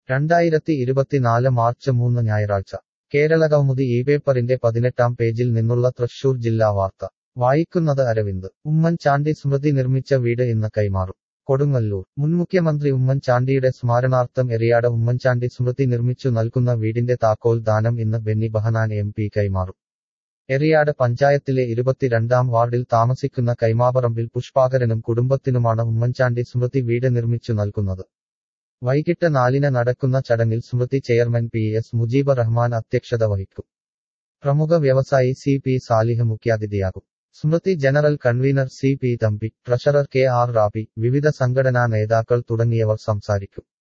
രണ്ടായിരത്തി ഇരുപത്തിനാല് മാർച്ച് മൂന്ന് ഞായറാഴ്ച കേരള കൗമുദി ഈ പേപ്പറിന്റെ പതിനെട്ടാം പേജിൽ നിന്നുള്ള തൃശൂർ ജില്ലാ വാർത്ത വായിക്കുന്നത് അരവിന്ദ് ഉമ്മൻചാണ്ടി സ്മൃതി നിർമ്മിച്ച വീട് ഇന്ന് കൈമാറും കൊടുങ്ങല്ലൂർ മുൻ മുഖ്യമന്ത്രി ഉമ്മൻചാണ്ടിയുടെ സ്മാരണാർത്ഥം എറിയാട് ഉമ്മൻചാണ്ടി സ്മൃതി നിർമ്മിച്ചു നൽകുന്ന വീടിന്റെ താക്കോൽ ദാനം ഇന്ന് ബെന്നി ബഹനാൻ എം പി കൈമാറും എറിയാട് പഞ്ചായത്തിലെ ഇരുപത്തിരണ്ടാം വാർഡിൽ താമസിക്കുന്ന കൈമാപറമ്പിൽ പുഷ്പാകരനും കുടുംബത്തിനുമാണ് ഉമ്മൻചാണ്ടി സ്മൃതി വീട് നിർമ്മിച്ചു നൽകുന്നത് വൈകിട്ട് നാലിന് നടക്കുന്ന ചടങ്ങിൽ Smriti chairman P S Mujeeb Rahman അധ്യക്ഷത വഹിക്കും പ്രമുഖ വ്യവസായി സി പി സാലിഹ് മുഖ്യാതിഥിയാകും Smriti general convener C P Thampi treasurer K R Rabi വിവിധ സംഘടനാ നേതാക്കൾ തുടങ്ങിയവർ സംസാരിക്കും